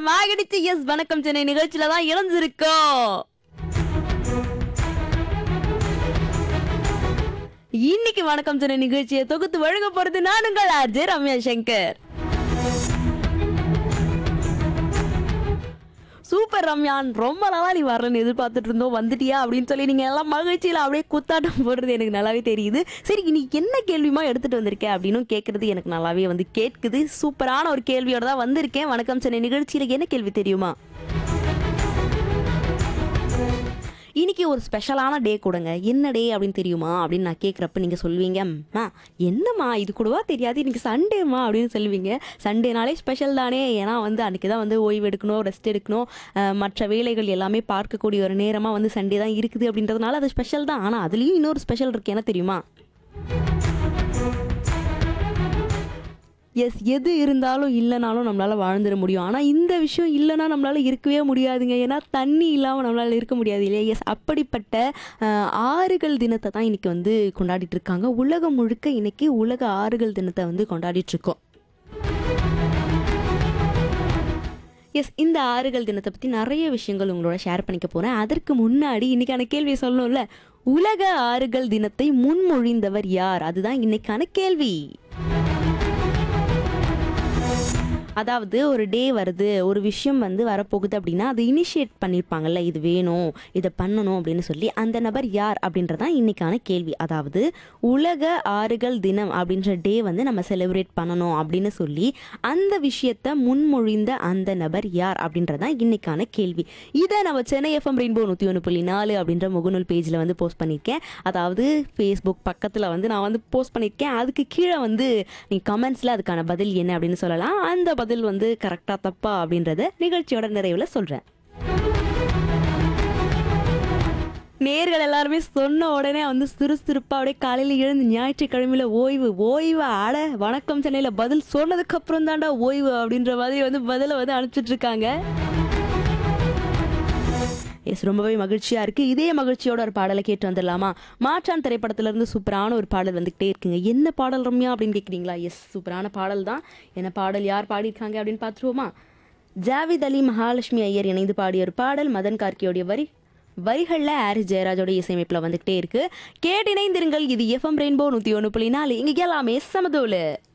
நேரம் ஆகிடுச்சு எஸ் வணக்கம் சென்னை நிகழ்ச்சியில தான் இணைஞ்சிருக்கோம் இன்னைக்கு வணக்கம் சென்னை நிகழ்ச்சியை தொகுத்து வழங்க போறது நானுங்கள் ஆர்ஜே ரம்யா சங்கர் சூப்பர் ரம்யான் ரொம்ப நாளா நீ வரலன்னு எதிர்பார்த்துட்டு இருந்தோம் வந்துட்டியா அப்படின்னு சொல்லி நீங்க எல்லாம் மகிழ்ச்சியில அப்படியே குத்தாட்டம் போடுறது எனக்கு நல்லாவே தெரியுது சரி நீ என்ன கேள்விமா எடுத்துட்டு வந்திருக்க அப்படின்னு கேட்கறது எனக்கு நல்லாவே வந்து கேட்குது சூப்பரான ஒரு கேள்வியோட தான் வந்திருக்கேன் வணக்கம் சென்னை நிகழ்ச்சியில என்ன கேள்வி தெரியுமா இன்னைக்கு ஒரு ஸ்பெஷலான டே கொடுங்க என்ன டே அப்படின்னு தெரியுமா அப்படின்னு நான் கேட்குறப்ப நீங்கள் சொல்லுவீங்க அம்மா என்னம்மா இது கூடவா தெரியாது இன்னைக்கு சண்டேம்மா அப்படின்னு சொல்லுவீங்க சண்டேனாலே ஸ்பெஷல் தானே ஏன்னா வந்து அன்றைக்கி தான் வந்து ஓய்வு எடுக்கணும் ரெஸ்ட் எடுக்கணும் அஹ், மற்ற வேலைகள் எல்லாமே பார்க்கக்கூடிய ஒரு நேரமாக வந்து சண்டே தான் இருக்குது அப்படின்றதுனால அது ஸ்பெஷல் தான் ஆனால் அதுலேயும் இன்னொரு ஸ்பெஷல் இருக்கு என்ன தெரியுமா எஸ் எது இருந்தாலும் இல்லைனாலும் நம்மளால் வாழ்ந்துட முடியும் ஆனால் இந்த விஷயம் இல்லைன்னா நம்மளால் இருக்கவே முடியாதுங்க ஏன்னா தண்ணி இல்லாமல் நம்மளால் இருக்க முடியாது இல்லையா எஸ் அப்படிப்பட்ட அஹ், ஆறுகள் தினத்தை தான் இன்னைக்கு வந்து கொண்டாடிட்டு இருக்காங்க உலகம் முழுக்க இன்னைக்கு உலக ஆறுகள் தினத்தை வந்து கொண்டாடிட்டு இருக்கோம் எஸ் இந்த ஆறுகள் தினத்தை பற்றி நிறைய விஷயங்கள் உங்களோட ஷேர் பண்ணிக்க போகிறேன் அதற்கு முன்னாடி இன்னைக்கான கேள்வியை சொல்லணும்ல உலக ஆறுகள் தினத்தை முன்மொழிந்தவர் யார் அதுதான் இன்னைக்கான கேள்வி அதாவது ஒரு டே வருது ஒரு விஷயம் வந்து வரப்போகுது அப்படின்னா அது இனிஷியேட் பண்ணியிருப்பாங்கல்ல இது வேணும் இதை பண்ணணும் அப்படின்னு சொல்லி அந்த நபர் யார் அப்படின்றதான் இன்னைக்கான கேள்வி அதாவது உலக ஆறுகள் தினம் அப்படின்ற டே வந்து நம்ம செலிப்ரேட் பண்ணணும் அப்படின்னு சொல்லி அந்த விஷயத்தை முன்மொழிந்த அந்த நபர் யார் அப்படின்றதான் இன்னைக்கான கேள்வி இதை நம்ம சென்னை எஃப்எம் ரெயின்போ நூற்றி ஒன்று புள்ளி நாலு அப்படின்ற முகநூல் பேஜில் வந்து போஸ்ட் பண்ணியிருக்கேன் அதாவது ஃபேஸ்புக் பக்கத்தில் வந்து நான் வந்து போஸ்ட் பண்ணியிருக்கேன் அதுக்கு கீழே வந்து நீ கமெண்ட்ஸில் அதுக்கான பதில் என்ன அப்படின்னு சொல்லலாம் அந்த பதில் வந்து கரெக்டாக தப்பா அப்படின்றத நிகழ்ச்சியோட நிறைவில் சொல்கிறேன் நேர்கள் எல்லாருமே சொன்ன உடனே வந்து சுறுசுறுப்பா அப்படியே காலையில் எழுந்து ஞாயிற்றுக்கிழமையில ஓய்வு ஓய்வு ஆட வணக்கம் சென்னையில் பதில் சொன்னதுக்கு அப்புறம் தாண்டா ஓய்வு அப்படின்ற மாதிரி வந்து பதிலை வந்து அனுப்பிச்சிட்டு இருக்காங்க எஸ் ரொம்பவே மகிழ்ச்சியா இருக்கு இதே மகிழ்ச்சியோட ஒரு பாடலை கேட்டு வந்துடலாமா மாற்றான் திரைப்படத்துல இருந்து சூப்பரான ஒரு பாடல் வந்துகிட்டே இருக்குங்க என்ன பாடல் ரம்யா அப்படின்னு கேட்குறீங்களா எஸ் சூப்பரான பாடல் தான் என்ன பாடல் யார் பாடியிருக்காங்க அப்படின்னு பார்த்துருவோமா ஜாவித் அலி மகாலட்சுமி ஐயர் இணைந்து பாடிய ஒரு பாடல் மதன் கார்கியோடைய வரி வரிகளில் ஹாரிஸ் ஜெயராஜோட இசையமைப்பில் வந்துகிட்டே இருக்கு கேட்டு இணைந்திருங்கள் இது எஃப்எம் ரெயின்போ நூற்றி ஒன்று புள்ளி நாலு இங்கே எல்லாமே சமதோலு